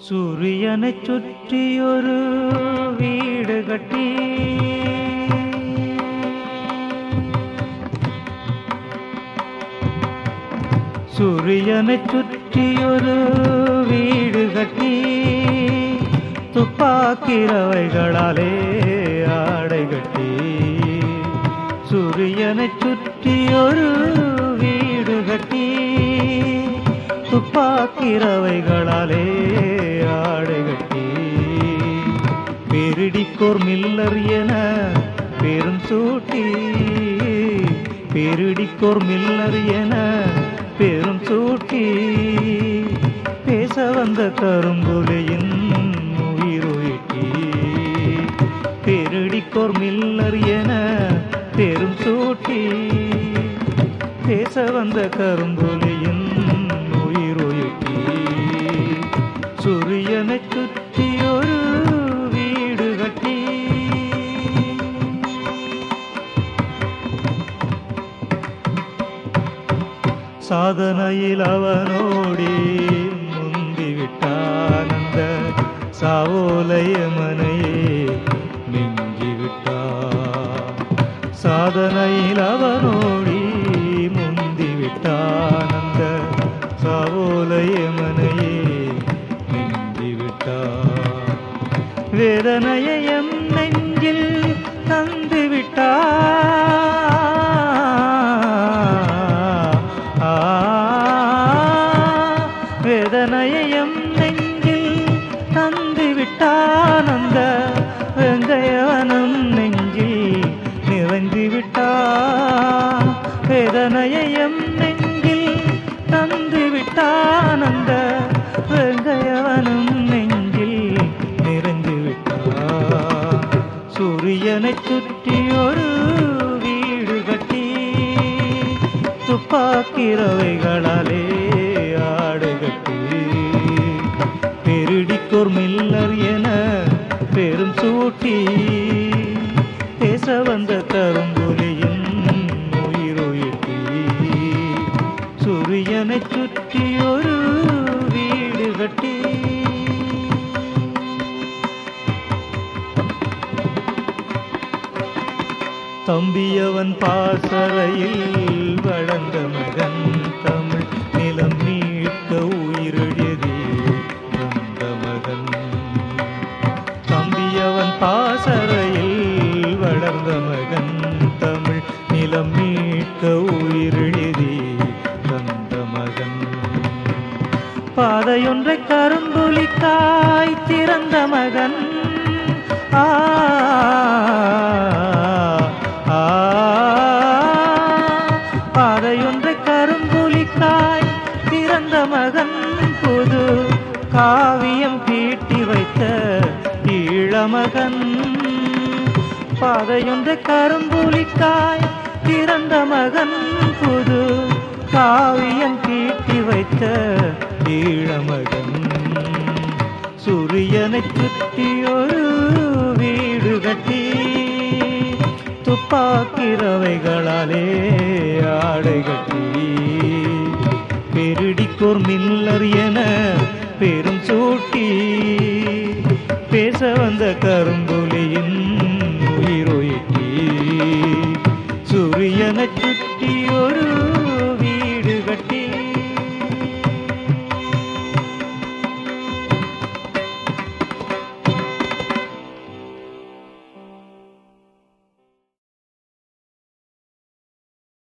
சூரியனைச் சுற்றியொரு வீடு கட்டி சூரியனைச் சுற்றியொரு வீடு கட்டி துப்பாக்கிறவைகளாலே ஆடை கட்டி சூரியனைச் சுற்றியொரு வீடு கட்டி துப்பாக்கிறவைகளாலே ஆடை கட்டி பெருடிக்கோர் மில்லர் என பெரும் சூட்டி பெருடிக்கோர் மில்லர் என பெரும் சூட்டி பேச வந்த கரும்புலையின் உயிரொயிட்டி பெருடிக்கோர் மில்லர் என பெரும் சூட்டி பேச வந்த கரும்புலியின் உயிரொயிட்டி சூரியனைச் சுற்றி ஒரு வீடு கட்டி சாதனையில் அவனோடி முந்தி விட்டானந்த சாவோலைய மனையே மிஞ்சி விட்டான் சாதனையில் அவனோடி முந்தி விட்டானந்த சாவோலைய மனையே மிஞ்சி விட்டான் வேதனையை எம் நெஞ்சில் தந்து விட்டான் வேதனையை எம் நெஞ்சில் தந்து விட்டானந்த வெங்கையவனம் நெஞ்சில் நிறைந்து விட்டான் வேதனையை எம் நெஞ்சில் தந்து விட்டானந்த வெங்கையவனம் நெஞ்சில் நிறைந்து விட்டான் சூரியனைச் சுற்றி ஒரு வீடு கட்டி துப்பாக்கிறவைகளாலே ஆடு கட்டி பெருடிக்கோர் மில்லர் என பெரும் சூட்டி பேச வந்த கரும்புலியின் உயிரொயிட்டி சூரியனைச் சுற்றி ஒரு வீடு கட்டி தம்பியவன் பாசறையில் வளர்ந்த மகன் தமிழ் நிலம் மீட்க உயிரெழுதி வந்த மகன் தம்பியவன் பாசறையில் வளர்ந்த மகன் தமிழ் நிலம் மீட்க உயிரெழுதி வந்த மகன் பாதையொன்றை கரும்புலிக்காய் திறந்த மகன் ஆ ஆ, பாதையொன்றை கரும்புலிக்காய் திறந்த மகன் புது காவியம் தீட்டி வைத்த ஈழமகன் பாதையொன்றை கரும்புலிக்காய் திறந்த மகன் புது காவியம் தீட்டி வைத்த ஈழமகன் சூரியனைச் சுற்றி ஒரு வீடு கட்டி துப்பாக்கிறவைகளாலே ஆடை கட்டி பெருடிக்கோர் மில்லர் என பெரும் சூட்டி பேச வந்த கரும்பு